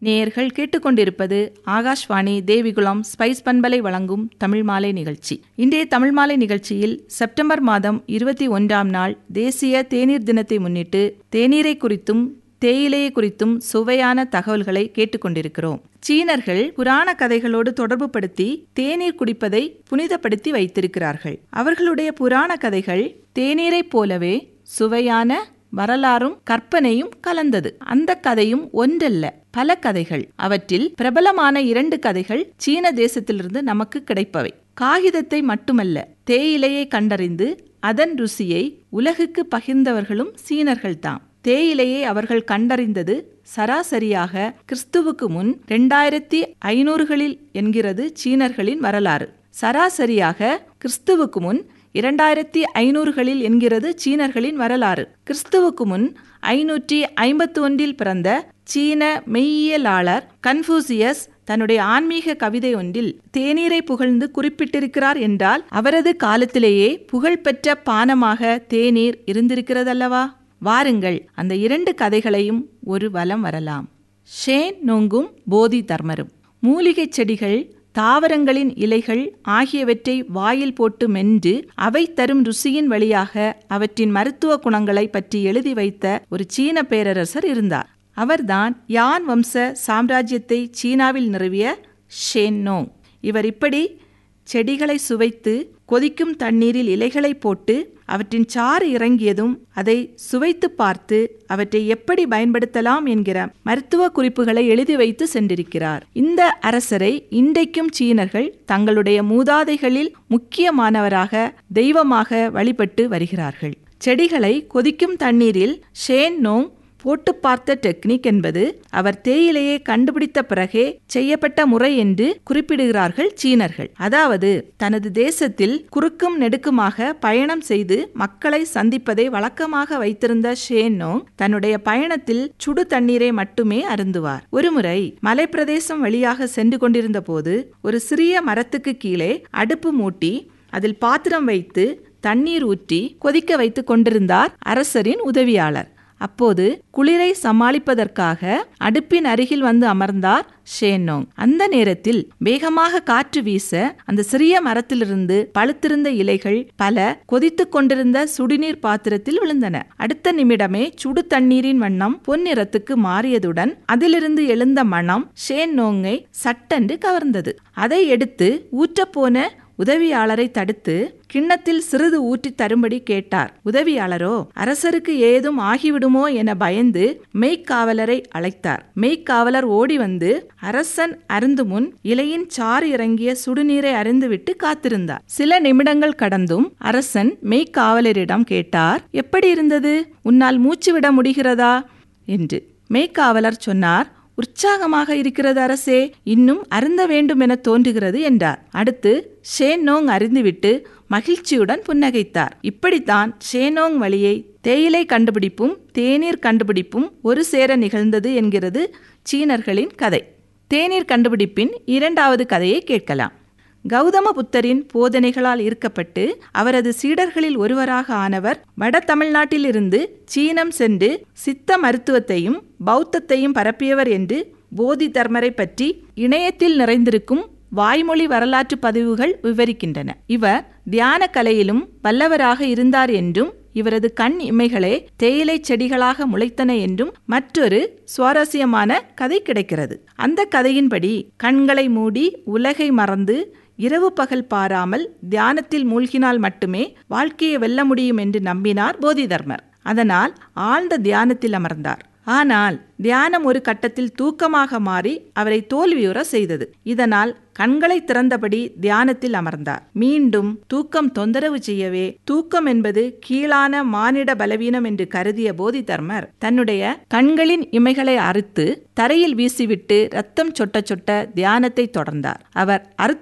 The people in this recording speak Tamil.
நேயர்கள் கேட்டுக்கொண்டிருப்பது ஆகாஷ்வாணி தேவிகுளம் ஸ்பைஸ் பண்பலை வழங்கும் தமிழ் மாலை நிகழ்ச்சி இன்றைய தமிழ் மாலை நிகழ்ச்சியில் செப்டம்பர் மாதம் இருபத்தி ஒன்றாம் நாள் தேசிய தேநீர் தினத்தை முன்னிட்டு தேநீரை குறித்தும் தேயிலையை குறித்தும் சுவையான தகவல்களை கேட்டுக்கொண்டிருக்கிறோம் சீனர்கள் புராண கதைகளோடு தொடர்புபடுத்தி தேநீர் குடிப்பதை புனிதப்படுத்தி வைத்திருக்கிறார்கள் அவர்களுடைய புராண கதைகள் தேநீரைப் போலவே சுவையான வரலாறும் கற்பனையும் கலந்தது அந்த கதையும் ஒன்றல்ல பல கதைகள் அவற்றில் பிரபலமான இரண்டு கதைகள் சீன தேசத்திலிருந்து நமக்கு கிடைப்பவை காகிதத்தை மட்டுமல்ல தேயிலையை கண்டறிந்து அதன் ருசியை உலகுக்கு பகிர்ந்தவர்களும் சீனர்கள்தாம் தேயிலையை அவர்கள் கண்டறிந்தது சராசரியாக கிறிஸ்துவுக்கு முன் இரண்டாயிரத்தி ஐநூறுகளில் என்கிறது சீனர்களின் வரலாறு சராசரியாக கிறிஸ்துவுக்கு முன் இரண்டாயிரத்தி ஐநூறுகளில் என்கிறது சீனர்களின் வரலாறு கிறிஸ்துவுக்கு முன் ஐநூற்றி ஐம்பத்தி ஒன்றில் பிறந்த சீன மெய்யியலாளர் கன்ஃபூசியஸ் தன்னுடைய ஆன்மீக கவிதை ஒன்றில் தேநீரை புகழ்ந்து குறிப்பிட்டிருக்கிறார் என்றால் அவரது காலத்திலேயே புகழ்பெற்ற பானமாக தேநீர் இருந்திருக்கிறதல்லவா வாருங்கள் அந்த இரண்டு கதைகளையும் ஒரு வலம் வரலாம் ஷேன் நொங்கும் போதி தர்மரும் மூலிகைச் செடிகள் தாவரங்களின் இலைகள் ஆகியவற்றை வாயில் போட்டு மென்று அவை தரும் ருசியின் வழியாக அவற்றின் மருத்துவ குணங்களை பற்றி எழுதி வைத்த ஒரு சீன பேரரசர் இருந்தார் அவர்தான் யான் வம்ச சாம்ராஜ்யத்தை சீனாவில் நிறுவிய ஷேன் நோங் இவர் இப்படி செடிகளை சுவைத்து கொதிக்கும் தண்ணீரில் இலைகளை போட்டு அவற்றின் சாறு இறங்கியதும் அதை சுவைத்து பார்த்து அவற்றை எப்படி பயன்படுத்தலாம் என்கிற மருத்துவ குறிப்புகளை எழுதி வைத்து சென்றிருக்கிறார் இந்த அரசரை இன்றைக்கும் சீனர்கள் தங்களுடைய மூதாதைகளில் முக்கியமானவராக தெய்வமாக வழிபட்டு வருகிறார்கள் செடிகளை கொதிக்கும் தண்ணீரில் ஷேன் நோங் போட்டு பார்த்த டெக்னிக் என்பது அவர் தேயிலையை கண்டுபிடித்த பிறகே செய்யப்பட்ட முறை என்று குறிப்பிடுகிறார்கள் சீனர்கள் அதாவது தனது தேசத்தில் குறுக்கும் நெடுக்குமாக பயணம் செய்து மக்களை சந்திப்பதை வழக்கமாக வைத்திருந்த ஷேனோங் தன்னுடைய பயணத்தில் சுடு தண்ணீரை மட்டுமே அருந்துவார் ஒருமுறை மலைப்பிரதேசம் வழியாக சென்று கொண்டிருந்த போது ஒரு சிறிய மரத்துக்கு கீழே அடுப்பு மூட்டி அதில் பாத்திரம் வைத்து தண்ணீர் ஊற்றி கொதிக்க வைத்து கொண்டிருந்தார் அரசரின் உதவியாளர் அப்போது குளிரை சமாளிப்பதற்காக அடுப்பின் அருகில் வந்து அமர்ந்தார் ஷேனோங் அந்த நேரத்தில் வேகமாக காற்று வீச அந்த சிறிய மரத்திலிருந்து பழுத்திருந்த இலைகள் பல கொதித்துக் கொண்டிருந்த சுடுநீர் பாத்திரத்தில் விழுந்தன அடுத்த நிமிடமே சுடு தண்ணீரின் வண்ணம் பொன்னிறத்துக்கு மாறியதுடன் அதிலிருந்து எழுந்த மனம் ஷேன் நோங்கை சட்டென்று கவர்ந்தது அதை எடுத்து ஊற்றப்போன உதவியாளரை தடுத்து கிண்ணத்தில் சிறிது ஊற்றி தரும்படி கேட்டார் உதவியாளரோ அரசருக்கு ஏதும் ஆகிவிடுமோ என பயந்து மெய்க்காவலரை அழைத்தார் மெய்க்காவலர் ஓடி வந்து அரசன் அருந்து முன் இலையின் சாறு இறங்கிய சுடுநீரை அருந்துவிட்டு காத்திருந்தார் சில நிமிடங்கள் கடந்தும் அரசன் மெய்க்காவலரிடம் கேட்டார் எப்படி இருந்தது உன்னால் மூச்சு விட முடிகிறதா என்று மெய்க்காவலர் சொன்னார் உற்சாகமாக இருக்கிறது அரசே இன்னும் அருந்த வேண்டும் என தோன்றுகிறது என்றார் அடுத்து ஷேனோங் அறிந்துவிட்டு மகிழ்ச்சியுடன் புன்னகைத்தார் இப்படித்தான் ஷேனோங் வழியை தேயிலை கண்டுபிடிப்பும் தேநீர் கண்டுபிடிப்பும் ஒரு சேர நிகழ்ந்தது என்கிறது சீனர்களின் கதை தேநீர் கண்டுபிடிப்பின் இரண்டாவது கதையை கேட்கலாம் கௌதம புத்தரின் போதனைகளால் ஈர்க்கப்பட்டு அவரது சீடர்களில் ஒருவராக ஆனவர் வட தமிழ்நாட்டிலிருந்து சீனம் சென்று சித்த மருத்துவத்தையும் பௌத்தத்தையும் பரப்பியவர் என்று போதி தர்மரை பற்றி இணையத்தில் நிறைந்திருக்கும் வாய்மொழி வரலாற்று பதிவுகள் விவரிக்கின்றன இவர் தியான கலையிலும் வல்லவராக இருந்தார் என்றும் இவரது கண் இமைகளே தேயிலை செடிகளாக முளைத்தன என்றும் மற்றொரு சுவாரஸ்யமான கதை கிடைக்கிறது அந்த கதையின்படி கண்களை மூடி உலகை மறந்து இரவு பகல் பாராமல் தியானத்தில் மூழ்கினால் மட்டுமே வாழ்க்கையை வெல்ல முடியும் என்று நம்பினார் போதிதர்மர் அதனால் ஆழ்ந்த தியானத்தில் அமர்ந்தார் ஆனால் தியானம் ஒரு கட்டத்தில் தூக்கமாக மாறி அவரை தோல்வியுற செய்தது இதனால் கண்களை திறந்தபடி தியானத்தில் அமர்ந்தார் மீண்டும் தூக்கம் தொந்தரவு செய்யவே தூக்கம் என்பது கீழான மானிட பலவீனம் என்று கருதிய போதி தர்மர் தன்னுடைய கண்களின் இமைகளை அறுத்து தரையில் வீசிவிட்டு ரத்தம் சொட்ட சொட்ட தியானத்தை தொடர்ந்தார் அவர் அறுத்து